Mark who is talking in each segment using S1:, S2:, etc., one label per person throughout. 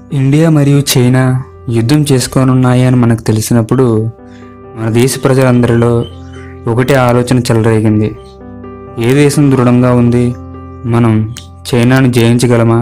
S1: India మరియు China యుద్ధం చేసుకోనున్నాయి అని మనకు తెలిసినప్పుడు మన దేశ ప్రజలందరిలో ఒకటే ఆలోచన చెలరేగింది ఏ దేశం దృఢంగా ఉంది మనం చైనాను జయించగలమా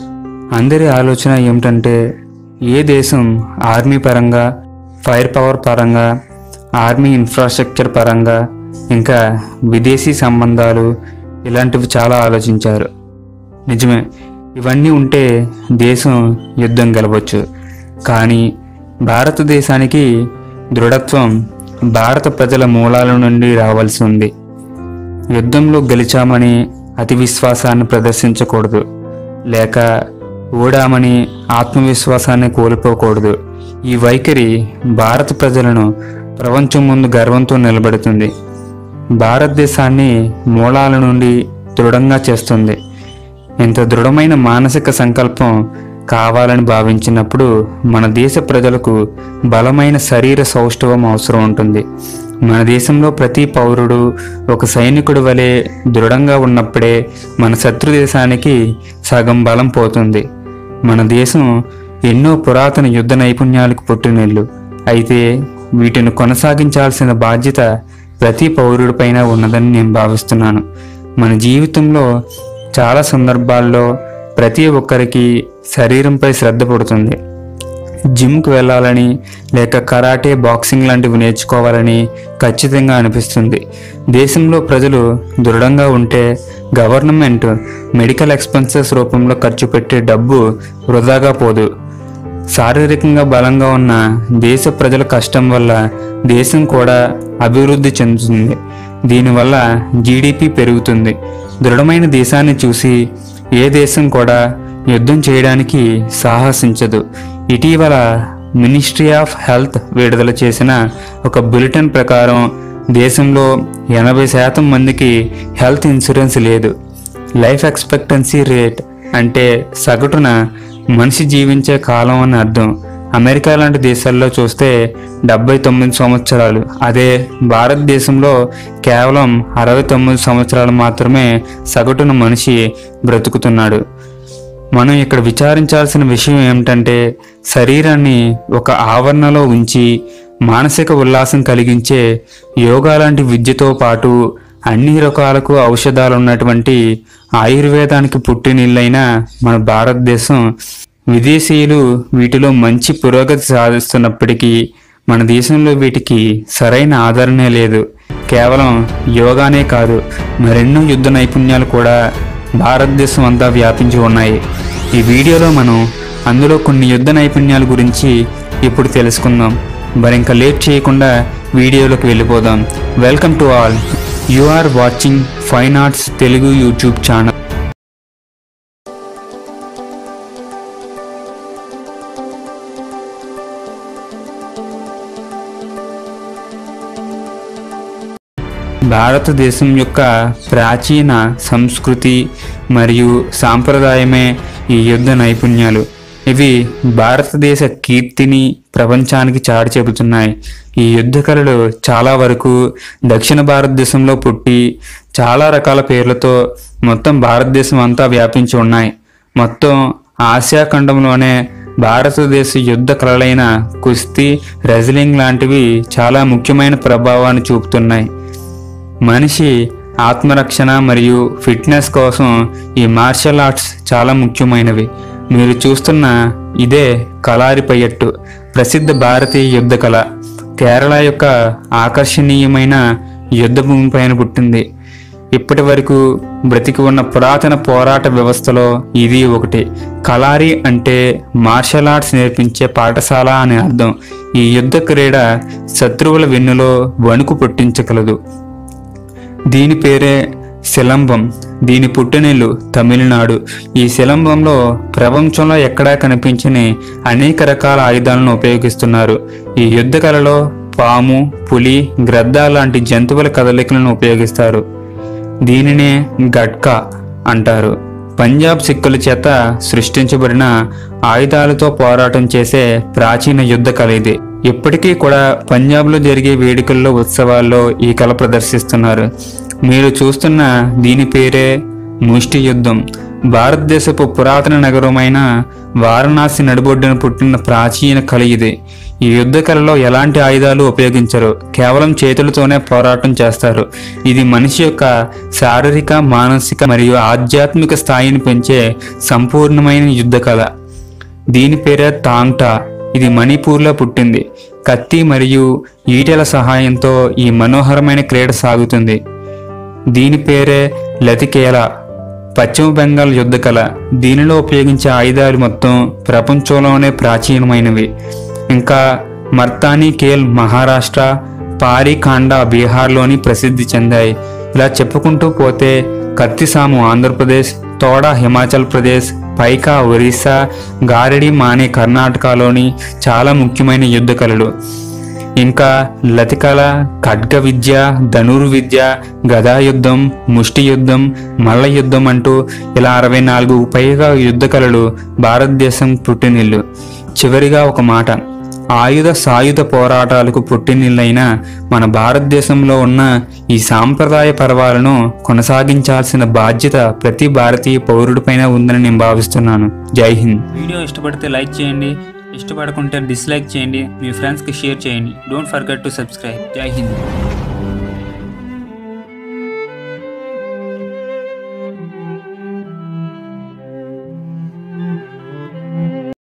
S1: అందరి ఆలోచన ఏమిటంటే ఏ దేశం ఆర్మీ పరంగా ఫైర్ పవర్ పరంగా ఆర్మీ ఇన్ఫ్రాస్ట్రక్చర్ పరంగా ఇంకా విదేశీ సంబంధాలు ఇలాంటివి చాలా ఆలోచించారు నిజమే ఇవన్నీ ఉంటే దేశం యుద్ధం గెలవచ్చు కానీ భారతదేశానికి దృఢత్వం భారత ప్రజల మూలాల నుండి రావాల్సి ఉంది యుద్ధంలో గెలిచామని అతి విశ్వాసాన్ని ప్రదర్శించకూడదు లేక ఓడామని ఆత్మవిశ్వాసాన్ని కోల్పోకూడదు ఈ వైఖరి భారత ప్రజలను ప్రపంచం ముందు గర్వంతో నిలబెడుతుంది భారతదేశాన్ని మూలాల నుండి దృఢంగా చేస్తుంది ఇంత దృఢమైన మానసిక సంకల్పం కావాలని భావించినప్పుడు మన దేశ ప్రజలకు బలమైన శరీర సౌష్ఠవం అవసరం ఉంటుంది మన దేశంలో ప్రతి పౌరుడు ఒక సైనికుడి వలె దృఢంగా ఉన్నప్పుడే మన శత్రు దేశానికి సగం బలం పోతుంది మన దేశం ఎన్నో పురాతన యుద్ధ నైపుణ్యాలకు పుట్టినిల్లు అయితే వీటిని కొనసాగించాల్సిన బాధ్యత ప్రతి పౌరుడిపైన ఉన్నదని నేను భావిస్తున్నాను మన జీవితంలో చాలా సందర్భాల్లో ప్రతి ఒక్కరికి శరీరంపై శ్రద్ధ పడుతుంది జిమ్కి వెళ్ళాలని లేక కరాటే బాక్సింగ్ లాంటివి నేర్చుకోవాలని ఖచ్చితంగా అనిపిస్తుంది దేశంలో ప్రజలు దృఢంగా ఉంటే గవర్నమెంట్ మెడికల్ ఎక్స్పెన్సెస్ రూపంలో ఖర్చు పెట్టే డబ్బు వృధాగా పోదు శారీరకంగా బలంగా ఉన్న దేశ ప్రజల కష్టం వల్ల దేశం కూడా అభివృద్ధి చెందుతుంది దీనివల్ల జీడిపి పెరుగుతుంది దృఢమైన దేశాన్ని చూసి ఏ దేశం కూడా యుద్ధం చేయడానికి సాహసించదు ఇటీవల మినిస్ట్రీ ఆఫ్ హెల్త్ విడుదల చేసిన ఒక బులెటిన్ ప్రకారం దేశంలో ఎనభై శాతం మందికి హెల్త్ ఇన్సూరెన్స్ లేదు లైఫ్ ఎక్స్పెక్టెన్సీ రేట్ అంటే సగటున మనిషి జీవించే కాలం అని అర్థం అమెరికా లాంటి దేశాల్లో చూస్తే డెబ్బై తొమ్మిది సంవత్సరాలు అదే భారతదేశంలో కేవలం అరవై తొమ్మిది సంవత్సరాలు మాత్రమే సగటున మనిషి బ్రతుకుతున్నాడు మనం ఇక్కడ విచారించాల్సిన విషయం ఏమిటంటే శరీరాన్ని ఒక ఆవరణలో ఉంచి మానసిక ఉల్లాసం కలిగించే యోగా లాంటి విద్యతో పాటు అన్ని రకాలకు ఔషధాలు ఉన్నటువంటి ఆయుర్వేదానికి పుట్టినిల్లైన మన భారతదేశం విదేశీయులు వీటిలో మంచి పురోగతి సాధిస్తున్నప్పటికీ మన దేశంలో వీటికి సరైన ఆదరణే లేదు కేవలం యోగానే కాదు మరెన్నో యుద్ధ నైపుణ్యాలు కూడా భారతదేశం అంతా వ్యాపించి ఉన్నాయి ఈ వీడియోలో మనం అందులో కొన్ని యుద్ధ నైపుణ్యాల గురించి ఇప్పుడు తెలుసుకుందాం మరి ఇంకా లేట్ చేయకుండా వీడియోలోకి వెళ్ళిపోదాం welcome to all you are watching fine arts Telugu YouTube channel భారతదేశం యొక్క ప్రాచీన సంస్కృతి మరియు సాంప్రదాయమే ఈ యుద్ధ నైపుణ్యాలు ఇవి భారతదేశ కీర్తిని ప్రపంచానికి చాటి చెబుతున్నాయి ఈ యుద్ధ కళలు చాలా వరకు దక్షిణ భారతదేశంలో పుట్టి చాలా రకాల పేర్లతో మొత్తం భారతదేశం అంతా వ్యాపించి ఉన్నాయి మొత్తం ఆసియా ఖండంలోనే భారతదేశ యుద్ధ కళలైన కుస్తీ రెజ్లింగ్ లాంటివి చాలా ముఖ్యమైన ప్రభావాన్ని చూపుతున్నాయి మనిషి ఆత్మరక్షణ మరియు ఫిట్నెస్ కోసం ఈ మార్షల్ ఆర్ట్స్ చాలా ముఖ్యమైనవి మీరు చూస్తున్న ఇదే కలారిపయ్యట్టు ప్రసిద్ధ భారతీయ యుద్ధ కళ కేరళ యొక్క ఆకర్షణీయమైన యుద్ధ భూమిపైన పుట్టింది ఇప్పటి వరకు బ్రతికి ఉన్న పురాతన పోరాట వ్యవస్థలో ఇది ఒకటి కలారి అంటే మార్షల్ ఆర్ట్స్ నేర్పించే పాఠశాల అని అర్థం ఈ యుద్ధ క్రీడ శత్రువుల వెన్నులో వణుకు పుట్టించగలదు దీని పేరే శిలంబం దీని పుట్టినిల్లు తమిళనాడు ఈ శిలంబంలో ప్రపంచంలో ఎక్కడా కనిపించని అనేక రకాల ఆయుధాలను ఉపయోగిస్తున్నారు ఈ యుద్ధ కళలో పాము పులి గ్రద్ద లాంటి జంతువుల కదలికలను ఉపయోగిస్తారు దీనినే గట్కా అంటారు పంజాబ్ సిక్కుల చేత సృష్టించబడిన ఆయుధాలతో పోరాటం చేసే ప్రాచీన యుద్ధ కళ ఇది ఇప్పటికీ కూడా పంజాబ్లో జరిగే వేడుకల్లో ఉత్సవాల్లో ఈ కళ ప్రదర్శిస్తున్నారు మీరు చూస్తున్న దీని పేరే ముష్టి యుద్ధం భారతదేశపు పురాతన నగరమైన వారణాసి నడిబొడ్డున పుట్టిన ప్రాచీన కళ ఇది ఈ యుద్ధ కళలో ఎలాంటి ఆయుధాలు ఉపయోగించరు కేవలం చేతులతోనే పోరాటం చేస్తారు ఇది మనిషి యొక్క శారీరక మానసిక మరియు ఆధ్యాత్మిక స్థాయిని పెంచే సంపూర్ణమైన యుద్ధ కళ దీని పేరే తాంగ్టా ఇది మణిపూర్లో పుట్టింది కత్తి మరియు ఈటెల సహాయంతో ఈ మనోహరమైన క్రీడ సాగుతుంది దీని పేరే లతికేల పశ్చిమ బెంగాల్ యుద్ధ కళ దీనిలో ఉపయోగించే ఆయుధాలు మొత్తం ప్రపంచంలోనే ప్రాచీనమైనవి ఇంకా మర్తానీ కేల్ మహారాష్ట్ర పారికాండా బీహార్లోని ప్రసిద్ధి చెందాయి ఇలా చెప్పుకుంటూ పోతే కత్తిసాము ఆంధ్రప్రదేశ్ తోడా హిమాచల్ ప్రదేశ్ పైకా ఒరిస్సా గారడి మానే కర్ణాటకలోని చాలా ముఖ్యమైన యుద్ధ కళలు ఇంకా లతికల ఖడ్గ విద్య ధనుర్విద్య గదా యుద్ధం ముష్టి యుద్ధం మల్ల యుద్ధం అంటూ ఇలా అరవై నాలుగు పైగా యుద్ధ కళలు భారతదేశం పుట్టినిల్లు చివరిగా ఒక మాట ఆయుధ సాయుధ పోరాటాలకు పుట్టినిల్లైన మన భారతదేశంలో ఉన్న ఈ సాంప్రదాయ పర్వాలను కొనసాగించాల్సిన బాధ్యత ప్రతి భారతీయ పౌరుడిపైన ఉందని నేను భావిస్తున్నాను జై హింద్
S2: వీడియో ఇష్టపడితే లైక్ చేయండి ఇష్టపడకుంటే డిస్లైక్ చేయండి మీ ఫ్రెండ్స్కి షేర్ చేయండి డోంట్ ఫర్గెట్ టు సబ్స్క్రైబ్ జై హింద్